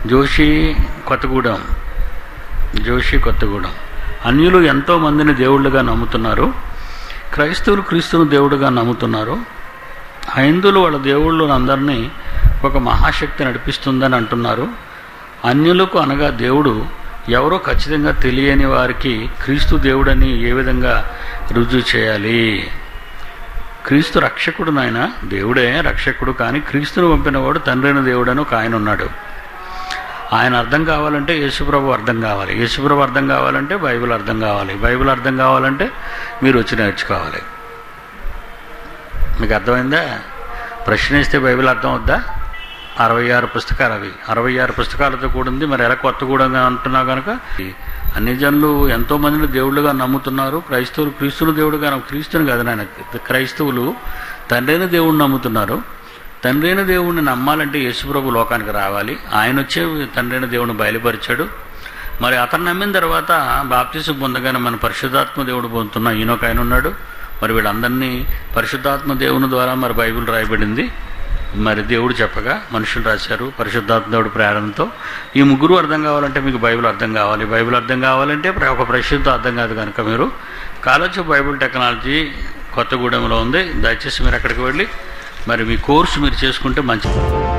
జోషి కొత్తగూడెం జోషి కొత్తగూడెం అన్యులు ఎంతో మందిని దేవుళ్ళుగా నమ్ముతున్నారు క్రైస్తవులు క్రీస్తును దేవుడుగా నమ్ముతున్నారు హైందువులు వాళ్ళ దేవుళ్ళు అందరినీ ఒక మహాశక్తి నడిపిస్తుందని అంటున్నారు అన్యులకు అనగా దేవుడు ఎవరో ఖచ్చితంగా తెలియని వారికి క్రీస్తు దేవుడని ఏ విధంగా రుజువు చేయాలి క్రీస్తు రక్షకుడు నాయన దేవుడే రక్షకుడు కానీ క్రీస్తును పంపినవాడు తండ్రైన దేవుడు అని ఒక ఆయన ఉన్నాడు ఆయన అర్థం కావాలంటే యేసుప్రభు అర్థం కావాలి యేసుప్రభు అర్థం కావాలంటే బైబిల్ అర్థం కావాలి బైబిల్ అర్థం కావాలంటే మీరు వచ్చి నేర్చుకోవాలి మీకు అర్థమైందా ప్రశ్న వేస్తే బైబిల్ అర్థం అవుద్దా అరవై ఆరు పుస్తకాలు అవి అరవై ఆరు పుస్తకాలతో కూడింది మరి ఎలా కొత్త కూడా అంటున్నావు కనుక అన్ని జనులు ఎంతో మందిని దేవుళ్ళుగా నమ్ముతున్నారు క్రైస్తవులు క్రీస్తుని దేవుడుగా నమ్ము- క్రీస్తుని కాదు నాయన క్రైస్తవులు తండ్రైన దేవుడిని నమ్ముతున్నారు తండ్రైన దేవుడిని నమ్మాలంటే యేసుప్రభు లోకానికి రావాలి ఆయన వచ్చే తండ్రైన దేవుడిని బయలుపరిచాడు మరి అతను నమ్మిన తర్వాత బాప్తిసం పొందగానే మన పరిశుద్ధాత్మ దేవుడు పొందుతున్న ఈయనొక ఆయన ఉన్నాడు మరి వీళ్ళందరినీ పరిశుద్ధాత్మ దేవుని ద్వారా మరి బైబిల్ రాయబడింది మరి దేవుడు చెప్పగా మనుషులు రాశారు పరిశుద్ధాత్మ దేవుడు ప్రేరణతో ఈ ముగ్గురు అర్థం కావాలంటే మీకు బైబిల్ అర్థం కావాలి బైబిల్ అర్థం కావాలంటే ప్ర- ఒక ప్రశ్నతో అర్థం కాదు కనుక మీరు కాలేజ్ ఆఫ్ బైబిల్ టెక్నాలజీ కొత్తగూడెంలో ఉంది దయచేసి మీరు అక్కడికి వెళ్ళి మరి మీ కోర్సు మీరు చేసుకుంటే మంచిది